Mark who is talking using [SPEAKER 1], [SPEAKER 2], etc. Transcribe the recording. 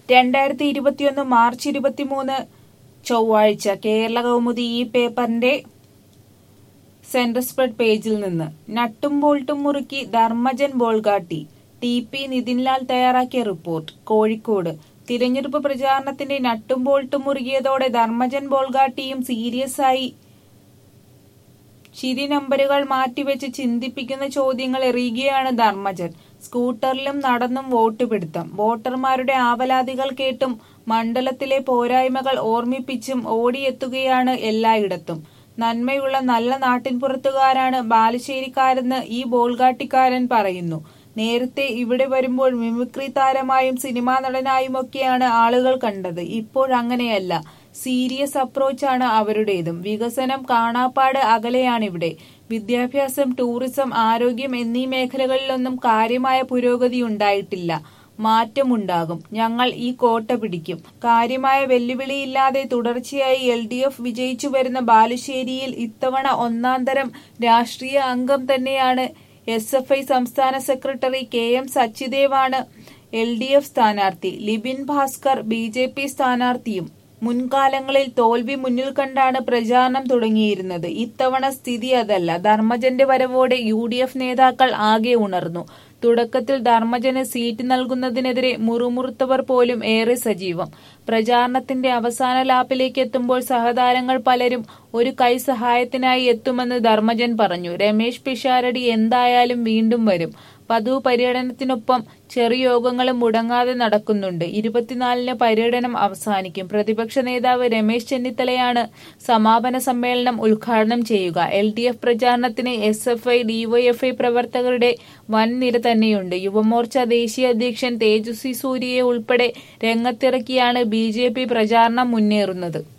[SPEAKER 1] രണ്ടായിരത്തി ഇരുപത്തിയൊന്ന് മാർച്ച് ഇരുപത്തിമൂന്ന് ചൊവ്വാഴ്ച കേരള കൗമുദി ഈ പേപ്പറിന്റെ സെന്റർ സ്പ്രെഡ് പേജിൽ നിന്ന് നട്ടും ബോൾട്ടും മുറുക്കി ധർമ്മജൻ ബോൾഗാട്ടി ടി പി നിതിൻലാൽ തയ്യാറാക്കിയ റിപ്പോർട്ട് കോഴിക്കോട് തിരഞ്ഞെടുപ്പ് പ്രചാരണത്തിന്റെ നട്ടും ബോൾട്ടും മുറുകിയതോടെ ധർമ്മജൻ ബോൾഗാട്ടിയും സീരിയസ് ആയി ചിരി നമ്പറുകൾ മാറ്റിവെച്ച് ചിന്തിപ്പിക്കുന്ന ചോദ്യങ്ങൾ എറിയുകയാണ് ധർമ്മജൻ സ്കൂട്ടറിലും നടന്നും വോട്ട് പിടുത്തം വോട്ടർമാരുടെ ആവലാതികൾ കേട്ടും മണ്ഡലത്തിലെ പോരായ്മകൾ ഓർമ്മിപ്പിച്ചും ഓടിയെത്തുകയാണ് എല്ലായിടത്തും നന്മയുള്ള നല്ല നാട്ടിൻപുറത്തുകാരാണ് ബാലുശ്ശേരിക്കാരെന്ന് ഈ ബോൾഗാട്ടിക്കാരൻ പറയുന്നു നേരത്തെ ഇവിടെ വരുമ്പോൾ മിമിക്രി താരമായും സിനിമാ നടനായുമൊക്കെയാണ് ആളുകൾ കണ്ടത് ഇപ്പോഴങ്ങനെയല്ല സീരിയസ് അപ്രോച്ചാണ് അവരുടേതും വികസനം കാണാപ്പാട് അകലെയാണിവിടെ വിദ്യാഭ്യാസം ടൂറിസം ആരോഗ്യം എന്നീ മേഖലകളിലൊന്നും കാര്യമായ പുരോഗതി ഉണ്ടായിട്ടില്ല മാറ്റമുണ്ടാകും ഞങ്ങൾ ഈ കോട്ട പിടിക്കും കാര്യമായ വെല്ലുവിളിയില്ലാതെ തുടർച്ചയായി എൽ ഡി എഫ് വിജയിച്ചു വരുന്ന ബാലുശ്ശേരിയിൽ ഇത്തവണ ഒന്നാം തരം രാഷ്ട്രീയ അംഗം തന്നെയാണ് എസ് എഫ് ഐ സംസ്ഥാന സെക്രട്ടറി കെ എം സച്ചിദേവാണ് എൽ ഡി എഫ് സ്ഥാനാർത്ഥി Libin Bhaskar B J P സ്ഥാനാർത്ഥിയും മുൻകാലങ്ങളിൽ തോൽവി മുന്നിൽ കണ്ടാണ് പ്രചാരണം തുടങ്ങിയിരുന്നത് ഇത്തവണ സ്ഥിതി അതല്ല ധർമ്മജന്റെ വരവോടെ യു ഡി എഫ് നേതാക്കൾ ആകെ ഉണർന്നു തുടക്കത്തിൽ ധർമ്മജന് സീറ്റ് നൽകുന്നതിനെതിരെ മുറുമുറുത്തവർ പോലും ഏറെ സജീവം പ്രചാരണത്തിന്റെ അവസാന ലാപ്പിലേക്ക് എത്തുമ്പോൾ സഹതാരങ്ങൾ പലരും ഒരു കൈ സഹായത്തിനായി എത്തുമെന്ന് ധർമ്മജൻ പറഞ്ഞു രമേശ് പിഷാരടി എന്തായാലും വീണ്ടും വരും പതിവ് പര്യടനത്തിനൊപ്പം ചെറുയോഗങ്ങളും മുടങ്ങാതെ നടക്കുന്നുണ്ട് ഇരുപത്തിനാലിന് പര്യടനം അവസാനിക്കും പ്രതിപക്ഷ നേതാവ് രമേശ് ചെന്നിത്തലയാണ് സമാപന സമ്മേളനം ഉദ്ഘാടനം ചെയ്യുക എൽ ഡി എഫ് പ്രചാരണത്തിന് എസ് എഫ് ഐ ഡിവൈഎഫ്ഐ പ്രവർത്തകരുടെ വൻ നിര തന്നെയുണ്ട് യുവമോർച്ച ദേശീയ അധ്യക്ഷൻ തേജസ്വി സൂര്യയെ ഉൾപ്പെടെ രംഗത്തിറക്കിയാണ് ബി പ്രചാരണം മുന്നേറുന്നത്